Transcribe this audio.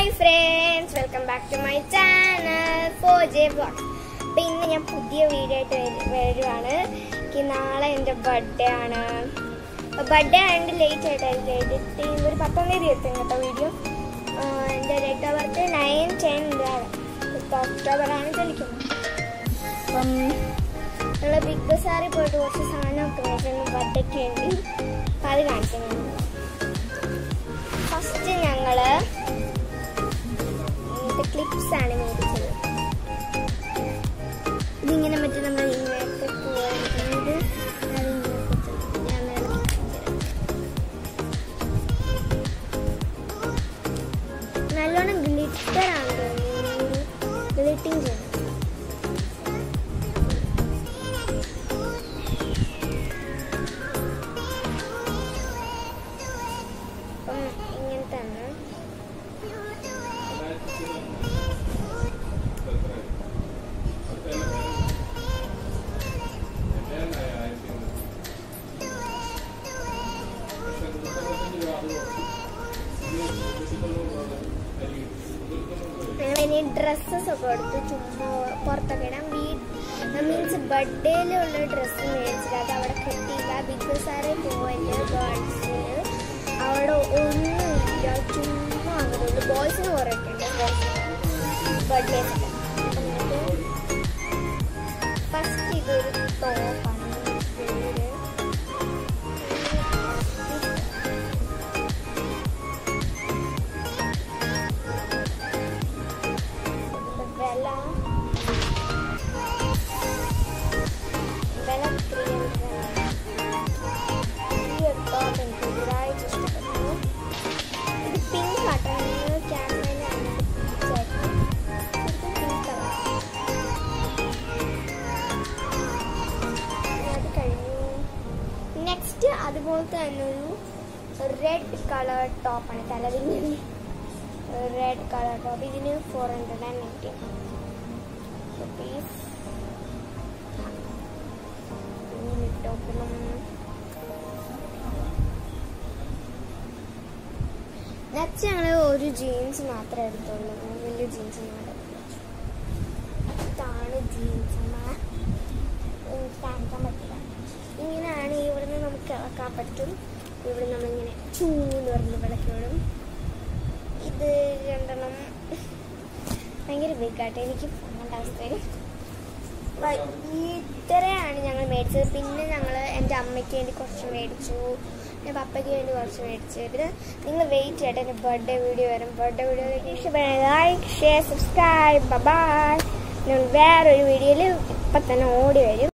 Hi friends welcome back to my channel for J blogs അപ്പം ഇന്ന് ഞാൻ പുതിയ വീഡിയോ ആയിട്ട് വരു- വരുവാണ് എനിക്ക് നാളെ എൻ്റെ ബർത്ത്ഡേ ആണ് ബർത്ത്ഡേ ആയതുകൊണ്ട് ലേറ്റ് ആയിട്ടായിരിക്കും എഡിറ്റ് ചെയ്യുമ്പോൾ ഒരു പത്താം തീയതി എത്തും കേട്ടോ വീഡിയോ എൻ്റെ date of birth nine ten ഇതാണ് ഇപ്പോൾ ഒക്ടോബറാണ് ചലിക്കുന്നത് അപ്പം ഞങ്ങൾ ബിഗ് ബസാറിൽ പോയിട്ട് കുറച്ച് സാധനമൊക്കെ മേടിച്ചു ബർത്ത്ഡേക്ക് വേണ്ടി അപ്പം അത് കാണിക്കുന്നു ഫസ്റ്റ് ഞങ്ങള് ഇങ്ങനത്തെ ക്ലിപ്സ് ആണ് മേടിച്ചത് ഇതിങ്ങനെ മറ്റേ നമ്മൾ ഇങ്ങനത്തെ പോകുന്നത് അതിങ്ങനെ കുത്തും. ഞാൻ നേരെ നല്ലോണം ഗ്ലിറ്റർ ആണ് ഗ്ലിറ്റിംഗ് ചെയ്യണം അപ്പം ഇങ്ങനത്തെ ആണ് ഞങ്ങൾ ഇനി ഡ്രസ്സസ് ഒക്കെ എടുത്ത് ചുമ്മാ പുറത്തൊക്കെ ഇടാം വീ മീൻസ് ബർത്ത്ഡേയിലുള്ള ഡ്രസ്സ് മേടിച്ചിട്ട് അത് അവിടെ കിട്ടിയില്ല ബിഗ് സാറെ പോയിട്ട് ഗേൾസിന് അവിടെ ഒന്നുമില്ല ചുമ്മാ അങ്ങോട്ട് ബോയ്സിന് കുറേ ഒക്കെ ഉണ്ട് ബോയ്സിന് ബർത്ത്ഡേസ് ഒക്കെ ഫസ്റ്റ് ഇതൊരു ടോപ്പാണ് പേര് വില വില ത്രീ ഈ ഒരു ടോപ്പ് എനിക്ക് ഒരുപാട് ഇഷ്ടപ്പെട്ടു ഇത് പിങ്ക് ആട്ടാണ് നിങ്ങൾ ക്യാമറയിലാണ് പിങ്ക് കളർ അത് കഴിഞ്ഞു നെക്സ്റ്റ് അതുപോലത്തെ തന്നെ ഒരു റെഡ് കളർ ടോപ്പാണ് തലതിങ്ങനെ റെഡ് കളർ ടോപ്പ് ഇതിന് four hundred and ninety rupees ടോപ്പിനും നെക്സ്റ്റ് ഞങ്ങൾ ഒരു ജീൻസ് മാത്രമേ എടുത്തുള്ളൂ വലിയ ജീൻസ് ഇതാണ് ജീൻസ് കാണിക്കാൻ പറ്റില്ല ഇങ്ങനെയാണ് ഇവിടുന്ന് നമുക്ക് ഇളക്കാൻ പറ്റും ഇവിടെ നമ്മളിങ്ങനെ ചൂന്ന് പറഞ്ഞ് വിളക്കി വിടും ഇത് രണ്ടെണ്ണം ഭയങ്കര ബിഗായിട്ട് എനിക്ക് പോകേണ്ട അവസ്ഥയിൽ ഇത്രയാണ് ഞങ്ങൾ മേടിച്ചത് പിന്നെ ഞങ്ങൾ എൻ്റെ അമ്മയ്ക്ക് വേണ്ടി കുറച്ച് മേടിച്ചു എൻ്റെ പപ്പയ്ക്ക് വേണ്ടി കുറച്ച് മേടിച്ചു പിന്നെ നിങ്ങൾ വെയിറ്റ് ചെയ്യട്ടെ എൻ്റെ ബർത്ത്ഡേ വീഡിയോ വരും ബർത്ത്ഡേ വീഡിയോ ഇഷ്ടപ്പെടുന്നത് ലൈക്ക് ഷെയർ സബ്സ്ക്രൈബ് ബൈ ഞങ്ങൾ വേറൊരു വീഡിയോയിൽ ഇപ്പം തന്നെ ഓടി വരും